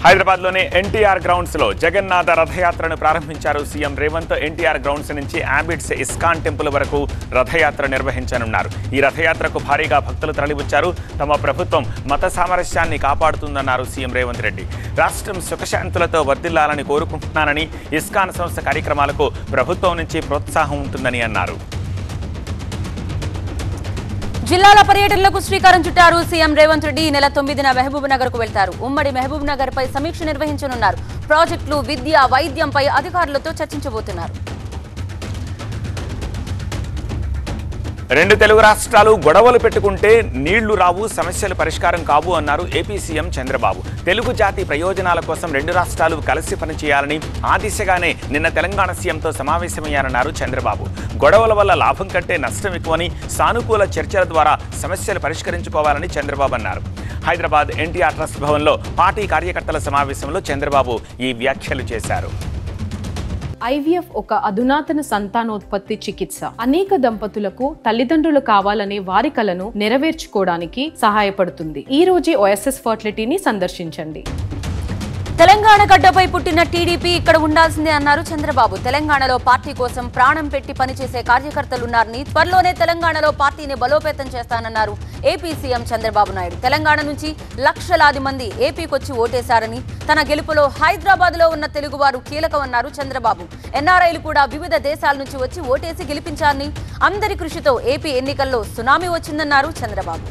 హైదరాబాద్లోని ఎన్టీఆర్ గ్రౌండ్స్ లో జగన్నాథ రథయాత్రను ప్రారంభించారు సీఎం రేవంత్ ఎన్టీఆర్ గ్రౌండ్స్ నుంచి ఆంబిడ్స్ ఇస్కాన్ టెంపుల్ వరకు రథయాత్ర నిర్వహించనున్నారు ఈ రథయాత్రకు భారీగా భక్తులు తరలివచ్చారు తమ ప్రభుత్వం మత సామరస్యాన్ని కాపాడుతుందన్నారు సీఎం రేవంత్ రెడ్డి రాష్ట్రం సుఖశాంతులతో వర్ధిల్లాలని కోరుకుంటున్నానని ఇస్కాన్ సంస్థ కార్యక్రమాలకు ప్రభుత్వం నుంచి ప్రోత్సాహం ఉంటుందని అన్నారు జిల్లాల పర్యటనలకు శ్రీకారం చుట్టారు సీఎం రేవంత్ రెడ్డి ఈ నెల తొమ్మిదిన మహబూబ్ నగర్ కు వెళ్తారు ఉమ్మడి మహబూబ్ నగర్ పై సమీక్ష నిర్వహించనున్నారు ప్రాజెక్టులు విద్య వైద్యంపై అధికారులతో చర్చించబోతున్నారు రెండు తెలుగు రాష్ట్రాలు గొడవలు పెట్టుకుంటే నీళ్లు రావు సమస్యలు పరిష్కారం కావు అన్నారు ఏపీ సీఎం చంద్రబాబు తెలుగు జాతి ప్రయోజనాల కోసం రెండు రాష్ట్రాలు కలిసి పనిచేయాలని ఆ దిశగానే నిన్న తెలంగాణ సీఎంతో సమావేశమయ్యారన్నారు చంద్రబాబు గొడవల వల్ల లాభం కంటే నష్టం ఎక్కువని సానుకూల చర్చల ద్వారా సమస్యలు పరిష్కరించుకోవాలని చంద్రబాబు అన్నారు హైదరాబాద్ ఎన్టీఆర్ ట్రస్ట్ భవన్లో పార్టీ కార్యకర్తల సమావేశంలో చంద్రబాబు ఈ వ్యాఖ్యలు చేశారు ఐవీఎఫ్ ఒక అధునాతన సంతానోత్పత్తి చికిత్స అనేక దంపతులకు తల్లిదండ్రులు కావాలనే వారి కలను నెరవేర్చుకోవడానికి సహాయపడుతుంది ఈ రోజే ఓఎస్ఎస్ ఫర్టిలిటీని సందర్శించండి తెలంగాణ గడ్డపై పుట్టిన టీడీపీ ఇక్కడ ఉండాల్సిందే అన్నారు చంద్రబాబు తెలంగాణలో పార్టీ కోసం ప్రాణం పెట్టి పనిచేసే కార్యకర్తలున్నారని త్వరలోనే తెలంగాణలో పార్టీని బలోపేతం చేస్తానన్నారు ఏపీ సీఎం చంద్రబాబు నాయుడు తెలంగాణ నుంచి లక్షలాది మంది ఏపీకొచ్చి ఓటేశారని తన గెలుపులో హైదరాబాద్ లో ఉన్న తెలుగువారు కీలకమన్నారు చంద్రబాబు ఎన్ఆర్ఐలు కూడా వివిధ దేశాల నుంచి వచ్చి ఓటేసి గెలిపించారని అందరి కృషితో ఏపీ ఎన్నికల్లో సునామీ వచ్చిందన్నారు చంద్రబాబు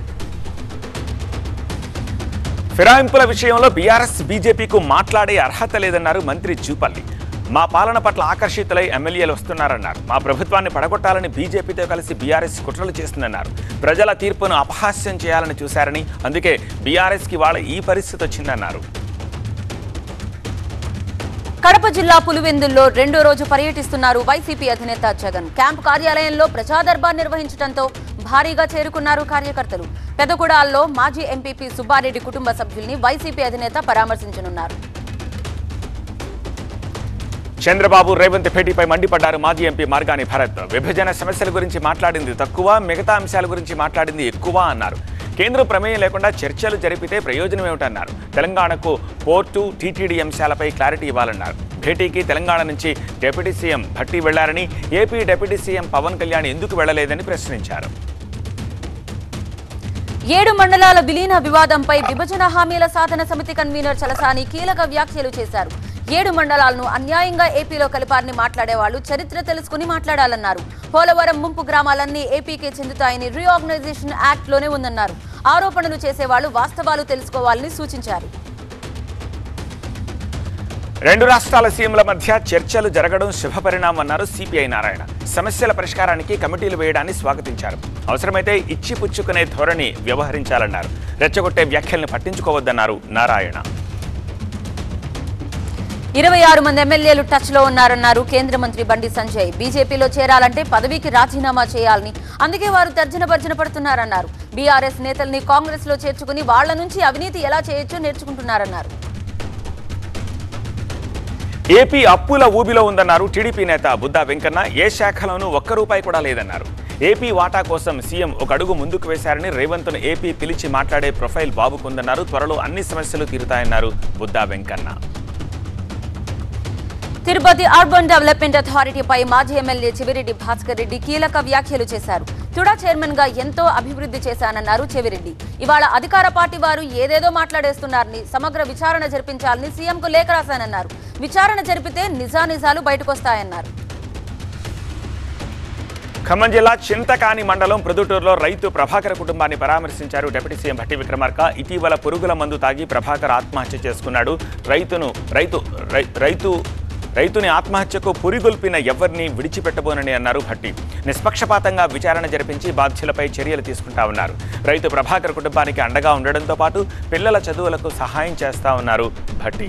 ఫిరాయింపుల విషయంలో బీఆర్ఎస్ బీజేపీకు మాట్లాడే అర్హత లేదన్నారు మంత్రి జూపల్లి మా పాలన పట్ల ఆకర్షితులై ఎమ్మెల్యేలు వస్తున్నారన్నారు మా ప్రభుత్వాన్ని పడగొట్టాలని బీజేపీతో కలిసి బీఆర్ఎస్ కుట్రలు చేస్తుందన్నారు ప్రజల తీర్పును అపహాస్యం చేయాలని చూశారని అందుకే బీఆర్ఎస్కి వాళ్ళ ఈ పరిస్థితి వచ్చిందన్నారు కడప జిల్లా పులివెందుల్లో రెండో రోజు పర్యటిస్తున్నారు వైసీపీ అధినేత జగన్ క్యాంప్ కార్యాలయంలో ప్రజాదర్బార్ నిర్వహించడంతో భారీగా చేరుకున్నారు కార్యకర్తలు పెదకుడాల్లో మాజీ ఎంపీపీ సుబ్బారెడ్డి కుటుంబ సభ్యుల్ని వైసీపీ అధినేత పరామర్శించనున్నారు చంద్రబాబు రేవంత్ భేటీపై మండిపడ్డారు మాజీ ఎంపీ మార్గాని భరత్ విభజన సమస్యల గురించి మాట్లాడింది తక్కువ మిగతా అంశాల గురించి మాట్లాడింది ఎక్కువ అన్నారు కేంద్రం ప్రమేయం లేకుండా చర్చలు జరిపితే ప్రయోజనం ఏమిటన్నారు తెలంగాణకు పోర్టు టీటీడీ అంశాలపై క్లారిటీ ఇవ్వాలన్నారు భేటీకి తెలంగాణ నుంచి డిప్యూటీ సీఎం భట్టి వెళ్లారని AP deputy CM Pawan Kalyan ఎందుకు వెళ్లలేదని ప్రశ్నించారు ఏడు మండలాల విలీన వివాదంపై విభజన హామీల సాధన సమితి కన్వీనర్ చలసాని కీలక వ్యాఖ్యలు చేశారు ఏడు మండలాలను అన్యాయంగా ఏపీలో కలిపారని మాట్లాడేవాళ్లు చరిత్ర తెలుసుకుని మాట్లాడాలన్నారు పోలవరం ముంపు గ్రామాలన్నీ ఏపీకే చెందుతాయని రీఆర్గనైజేషన్ యాక్ట్ లోనే ఉందన్నారు ఆరోపణలు చేసేవాళ్లు వాస్తవాలు తెలుసుకోవాలని సూచించారు రెండు రాష్ట్రాల సీఎంల మధ్య చర్చలు జరగడం శుభపరిణామం అన్నారు సిపిఐ నారాయణ సమస్యల పరిష్కారానికి కమిటీలు వేయడాన్ని స్వాగతించారు అవసరమైతే ఇచ్చి పుచ్చుకునే ధోరణి వ్యవహరించాలన్నారు రెచ్చగొట్టే వ్యాఖ్యల్ని పట్టించుకోవద్దన్నారు నారాయణ ఇరవై ఆరు మంది ఎమ్మెల్యేలు టచ్ లో ఉన్నారన్నారు కేంద్ర మంత్రి బండి సంజయ్ బీజేపీలో చేరాలంటే పదవికి రాజీనామా చేయాలని అందుకే వారు తర్జన భర్జన పడుతున్నారన్నారు బీఆర్ఎస్ నేతల్ని కాంగ్రెస్ లో చేర్చుకుని వాళ్ల నుంచి అవినీతి ఎలా చేయొచ్చో నేర్చుకుంటున్నారన్నారు ఏపీ అప్పుల ఊబిలో ఉందన్నారు టీడీపీ నేత బుద్దా వెంకన్న ఏ శాఖలోనూ ఒక్క రూపాయి కూడా లేదన్నారు ఏపీ వాటా కోసం సీఎం ఒక అడుగు ముందుకు వేశారని రేవంత్ను ఏపీ పిలిచి మాట్లాడే ప్రొఫైల్ బాబుకుందన్నారు త్వరలో అన్ని సమస్యలు తీరుతాయన్నారు బుద్దా వెంకన్న తిరుపతి అర్బన్ డెవలప్మెంట్ అథారిటీపై మాజీ ఎమ్మెల్యే చెవిరెడ్డి భాస్కర్ రెడ్డి కీలక వ్యాఖ్యలు చేశారు తుడా చైర్మన్ గా ఎంతో అభివృద్ధి చేశానన్నారు చెవిరెడ్డి ఇవాళ అధికార పార్టీ వారు ఏదేదో మాట్లాడేస్తున్నారని సమగ్ర విచారణ జరిపించాలని సీఎంకు లేఖ రాశానన్నారు విచారణ జరిపితే నిజానిజాలు బయటకొస్తాయన్నారు ఖమ్మం జిల్లా చింతకాని మండలం ప్రొద్దుటూరులో రైతు ప్రభాకర్ కుటుంబాన్ని పరామర్శించారు డిప్యూటీ సీఎం భట్టి విక్రమార్క ఇటీవల పురుగుల మందు తాగి ప్రభాకర్ ఆత్మహత్య చేసుకున్నాడు రైతును రైతు రై- రైతు రైతుని ఆత్మహత్యకు పురిగొల్పిన ఎవరిని విడిచిపెట్టబోనని అన్నారు భట్టి నిష్పక్షపాతంగా విచారణ జరిపించి బాధ్యులపై చర్యలు తీసుకుంటా ఉన్నారు రైతు ప్రభాకర్ కుటుంబానికి అండగా ఉండడంతో పాటు పిల్లల చదువులకు సహాయం చేస్తా ఉన్నారు భట్టి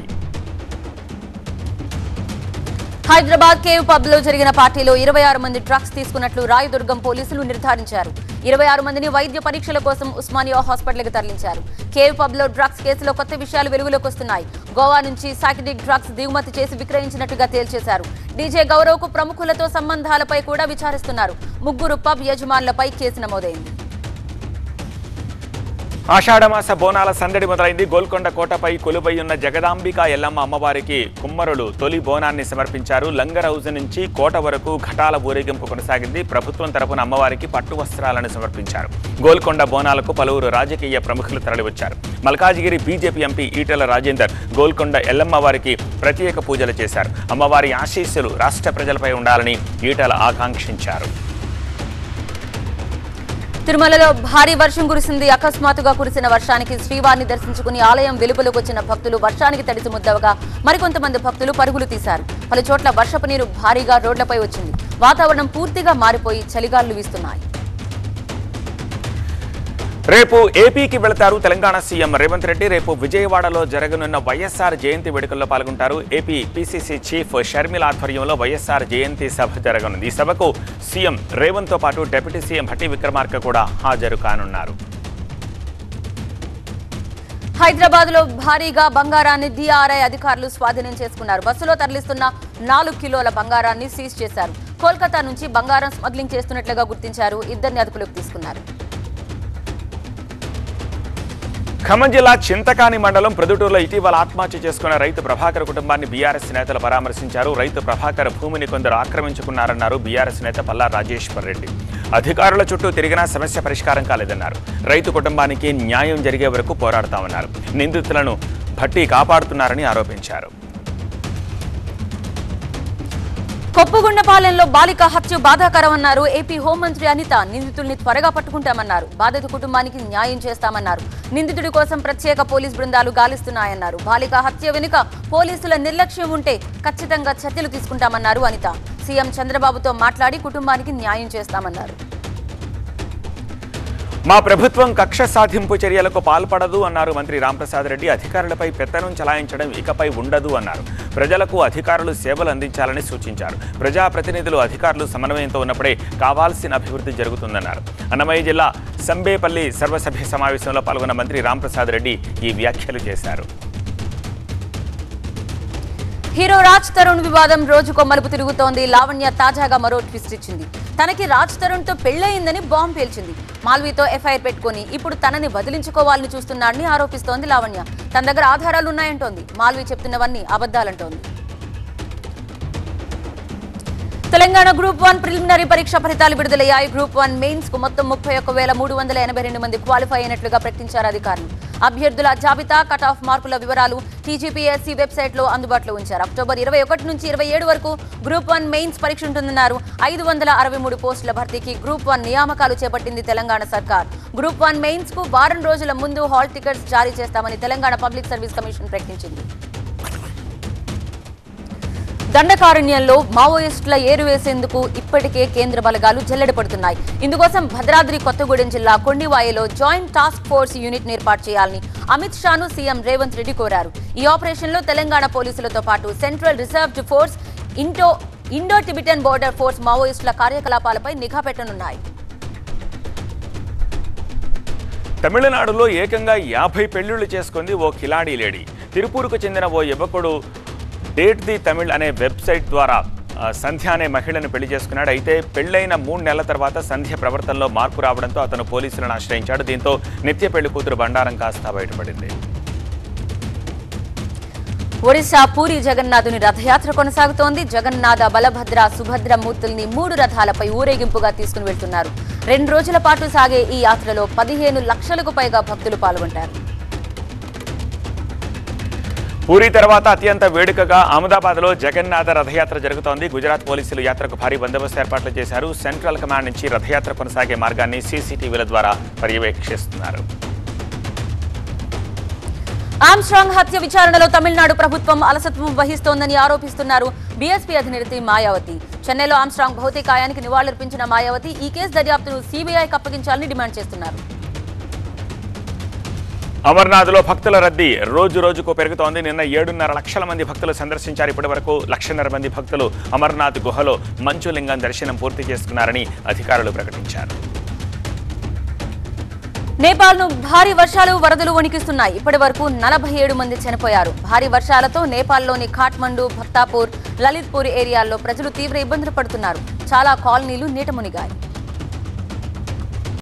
హైదరాబాద్ కేవ్ పబ్ లో జరిగిన పార్టీలో ఇరవై ఆరు మంది డ్రగ్స్ తీసుకున్నట్లు రాయదుర్గం పోలీసులు నిర్ధారించారు ఇరవై ఆరు మందిని వైద్య పరీక్షల కోసం ఉస్మానియా హాస్పిటల్కి తరలించారు కేవ్ పబ్ లో డ్రగ్స్ కేసులో కొత్త విషయాలు వెలుగులోకి వస్తున్నాయి గోవా నుంచి సాకిడిక్ డ్రగ్స్ దిగుమతి చేసి విక్రయించినట్టుగా తేల్చేశారు డీజే గౌరవ్కు ప్రముఖులతో సంబంధాలపై కూడా విచారిస్తున్నారు ముగ్గురు పబ్ యజమానులపై కేసు నమోదైంది ఆషాఢమాస బోనాల సందడి మొదలైంది గోల్కొండ కోటపై కొలువై ఉన్న జగదాంబిక ఎల్లమ్మ అమ్మవారికి కుమ్మరులు తొలి బోనాన్ని సమర్పించారు లంగర్ హౌస్ నుంచి కోట వరకు ఘటాల ఊరేగింపు కొనసాగింది ప్రభుత్వం తరపున అమ్మవారికి పట్టు వస్త్రాలను సమర్పించారు గోల్కొండ బోనాలకు పలువురు రాజకీయ ప్రముఖులు తరలివచ్చారు మల్కాజిగిరి బీజేపీ ఎంపీ ఈటెల రాజేందర్ గోల్కొండ ఎల్లమ్మ వారికి ప్రత్యేక పూజలు చేశారు అమ్మవారి ఆశీస్సులు రాష్ట్ర ప్రజలపై ఉండాలని ఈటెల ఆకాంక్షించారు తిరుమలలో భారీ వర్షం కురిసింది అకస్మాత్తుగా కురిసిన వర్షానికి శ్రీవారిని దర్శించుకుని ఆలయం వెలుపలకు వచ్చిన భక్తులు వర్షానికి తడిసి ముద్దవగా మరికొంతమంది భక్తులు పరుగులు తీశారు పలు చోట్ల వర్షపు నీరు భారీగా రోడ్లపై వచ్చింది వాతావరణం పూర్తిగా మారిపోయి చలిగాళ్లు వీస్తున్నాయి రేపు ఏపీకి వెళతారు తెలంగాణ సీఎం రేవంత్ రెడ్డి రేపు విజయవాడలో జరగనున్న వైఎస్ఆర్ జయంతి వేడుకల్లో పాల్గొంటారు ఏపీ పీసీసీ చీఫ్ షర్మిల ఆధ్వర్యంలో వైఎస్ఆర్ జయంతి సభ జరగనుంది ఈ సభకు సీఎం రేవంత్ తో పాటు డిప్యూటీ సీఎం భట్టి విక్రమార్క కూడా హాజరు కానున్నారు హైదరాబాద్ లో భారీగా బంగారాన్ని డిఆర్ఐ అధికారులు స్వాధీనం చేసుకున్నారు బస్సులో తరలిస్తున్న నాలుగు కిలోల బంగారాన్ని సీజ్ చేశారు కోల్కతా నుంచి బంగారం స్మగ్లింగ్ చేస్తున్నట్లుగా గుర్తించారు ఇద్దరిని అదుపులోకి తీసుకున్నారు ఖమ్మం జిల్లా చింతకాని మండలం ప్రొద్దుటూరులో ఇటీవల ఆత్మహత్య చేసుకున్న రైతు ప్రభాకర్ కుటుంబాన్ని బీఆర్ఎస్ నేతలు పరామర్శించారు రైతు ప్రభాకర్ భూమిని కొందరు ఆక్రమించుకున్నారన్నారు బీఆర్ఎస్ నేత పల్లా రాజేశ్వర్ రెడ్డి అధికారుల చుట్టూ తిరిగినా సమస్య పరిష్కారం కాలేదన్నారు రైతు కుటుంబానికి న్యాయం జరిగే వరకు పోరాడతామన్నారు నిందితులను భట్టి కాపాడుతున్నారని ఆరోపించారు కొప్పుగుండపాలెంలో బాలిక హత్య బాధాకరమన్నారు ఏపీ హోంమంత్రి అనిత నిందితుల్ని త్వరగా పట్టుకుంటామన్నారు బాధిత కుటుంబానికి న్యాయం చేస్తామన్నారు నిందితుడి కోసం ప్రత్యేక పోలీస్ బృందాలు గాలిస్తున్నాయన్నారు బాలిక హత్య వెనుక పోలీసుల నిర్లక్ష్యం ఉంటే ఖచ్చితంగా చర్యలు తీసుకుంటామన్నారు అనిత సీఎం చంద్రబాబుతో మాట్లాడి కుటుంబానికి న్యాయం చేస్తామన్నారు మా ప్రభుత్వం కక్ష సాధింపు చర్యలకు పాల్పడదు అన్నారు మంత్రి రాంప్రసాద్ రెడ్డి అధికారులపై పెత్తనం చలాయించడం ఇకపై ఉండదు అన్నారు ప్రజలకు అధికారులు సేవలు అందించాలని సూచించారు ప్రజాప్రతినిధులు అధికారులు సమన్వయంతో ఉన్నప్పుడే కావాల్సిన అభివృద్ధి జరుగుతుందన్నారు అన్నమయ్య జిల్లా సంబేపల్లి సర్వసభ్య సమావేశంలో పాల్గొన్న మంత్రి రాంప్రసాద్ రెడ్డి ఈ వ్యాఖ్యలు చేశారు హీరో రాజ్ తరుణ్ వివాదం రోజుకో మలుపు తిరుగుతోంది లావణ్య తాజాగా మరో ట్విస్ట్ ఇచ్చింది తనకి రాజ్ తరుణ్ తో పెళ్లయిందని బాంబు పేల్చింది మాల్వీతో ఎఫ్ఐఆర్ పెట్టుకుని ఇప్పుడు తనని వదిలించుకోవాలని చూస్తున్నాడని ఆరోపిస్తోంది లావణ్య తన దగ్గర ఆధారాలు ఉన్నాయంటోంది మాల్వీ చెప్తున్నవన్నీ అబద్ధాలంటోంది తెలంగాణ గ్రూప్ వన్ ప్రిలిమినరీ పరీక్ష ఫలితాలు విడుదలయ్యాయి గ్రూప్ వన్ మెయిన్స్ కు మొత్తం ముప్పై ఒక్క వేల మూడు వందల ఎనభై రెండు మంది క్వాలిఫై అయినట్లుగా ప్రకటించారు అధికారులు అభ్యర్థుల జాబితా కట్ ఆఫ్ మార్కుల వివరాలు టీజీపీఎస్సీ వెబ్సైట్ లో అందుబాటులో ఉంచారు అక్టోబర్ ఇరవై ఒకటి నుంచి ఇరవై ఏడు వరకు గ్రూప్ వన్ మెయిన్స్ పరీక్ష ఉంటుందన్నారు ఐదు వందల అరవై మూడు పోస్టుల భర్తీకి గ్రూప్ వన్ నియామకాలు చేపట్టింది తెలంగాణ సర్కార్ గ్రూప్ వన్ మెయిన్స్ కు వారం రోజుల ముందు హాల్ టికెట్స్ జారీ చేస్తామని తెలంగాణ పబ్లిక్ సర్వీస్ కమిషన్ ప్రకటించింది దండకారణ్యంలో మావోయిస్టుల ఏరువేసేందుకు ఇప్పటికే కేంద్ర బలగాలు జల్లెడపడుతున్నాయి ఇందుకోసం భద్రాద్రి కొత్తగూడెం జిల్లా కొండివాయిలో జాయింట్ టాస్క్ ఫోర్స్ యూనిట్ ఏర్పాటు చేయాలని అమిత్ షాను సీఎం రేవంత్ రెడ్డి కోరారు ఈ ఆపరేషన్లో తెలంగాణ పోలీసులతో పాటు central reserved force Indo Indo Tibetan border force మావోయిస్టుల కార్యకలాపాలపై నిఘా పెట్టనున్నాయి తమిళనాడులో ఏకంగా యాభై పెళ్లిళ్లు చేసుకుంది ఓ కిలాడీ లేడీ తిరుపూరుకు చెందిన ఓ యువకుడు డేట్ ది తమిళ్ అనే వెబ్సైట్ ద్వారా ఆ, సంధ్య అనే మహిళను పెళ్లి చేసుకున్నాడు అయితే పెళ్లైన మూడు నెలల తర్వాత సంధ్య ప్రవర్తనలో మార్పు రావడంతో అతను పోలీసులను ఆశ్రయించాడు దీంతో నిత్య పెళ్లి కూతురు బండారం కాస్త బయటపడింది ఒడిశా పూరి జగన్నాథుని రథయాత్ర కొనసాగుతోంది జగన్నాథ బలభద్ర సుభద్ర మూర్తుల్ని మూడు రథాలపై ఊరేగింపుగా తీసుకుని వెళ్తున్నారు రెండు రోజుల పాటు సాగే ఈ యాత్రలో పదిహేను లక్షలకు పైగా భక్తులు పాల్గొంటారు పూరి తర్వాత అత్యంత వేడుకగా అహ్మదాబాద్లో జగన్నాథ రథయాత్ర జరుగుతోంది గుజరాత్ పోలీసులు యాత్రకు భారీ బందోబస్తు ఏర్పాట్లు చేశారు సెంట్రల్ కమాండ్ నుంచి రథయాత్ర కొనసాగే మార్గాన్ని సీసీటీవీల ద్వారా పర్యవేక్షిస్తున్నారు ఆమ్స్ట్రాంగ్ హత్య విచారణలో తమిళనాడు ప్రభుత్వం అలసత్వం వహిస్తోందని ఆరోపిస్తున్నారు బీఎస్పీ అధినేత్రి మాయావతి చెన్నైలో ఆమ్స్ట్రాంగ్ భౌతికాయానికి నివాళులర్పించిన మాయావతి ఈ కేసు దర్యాప్తును సీబీఐకి అప్పగించాలని డిమాండ్ చేస్తున్నారు అమర్నాథ్లో భక్తుల రద్దీ రోజు రోజుకు పెరుగుతోంది నిన్న ఏడున్నర లక్షల మంది భక్తులు సందర్శించారు ఇప్పటి వరకు లక్షన్నర మంది భక్తులు అమర్నాథ్ గుహలో మంచులింగం దర్శనం పూర్తి చేసుకున్నారని అధికారులు ప్రకటించారు నేపాల్ను భారీ వర్షాలు వరదలు వణికిస్తున్నాయి ఇప్పటి వరకు నలభై ఏడు మంది చనిపోయారు భారీ వర్షాలతో నేపాల్లోని ఖాట్మండు భక్తాపూర్ లలిత్పూర్ ఏరియాల్లో ప్రజలు తీవ్ర ఇబ్బందులు పడుతున్నారు చాలా కాలనీలు నీట మునిగాయి